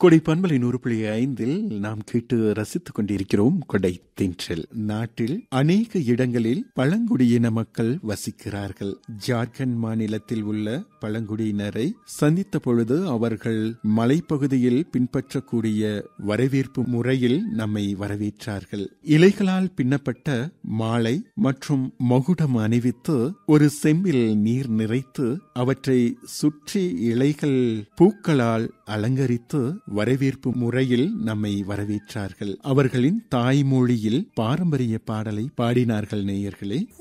கொடை பண்பலை நூறு புள்ளி ஐந்தில் நாம் கேட்டு ரசித்துக் கொண்டிருக்கிறோம் கொடை தென்றல் நாட்டில் அநேக இடங்களில் பழங்குடியின மக்கள் வசிக்கிறார்கள் ஜார்க்கண்ட் மாநிலத்தில் உள்ள பழங்குடியினரை சந்தித்த பொழுது அவர்கள் மலைப்பகுதியில் பின்பற்றக்கூடிய வரவேற்பு முறையில் நம்மை வரவேற்றார்கள் இலைகளால் பின்னப்பட்ட மாலை மற்றும் மகுடம் அணிவித்து ஒரு செம்பில் நீர் நிறைத்து அவற்றை சுற்றி இலைகள் பூக்களால் அலங்கரித்து வரவேற்பு முறையில் நம்மை வரவேற்றார்கள் அவர்களின் தாய்மொழியில் பாரம்பரிய பாடலை பாடினார்கள் நேயர்களே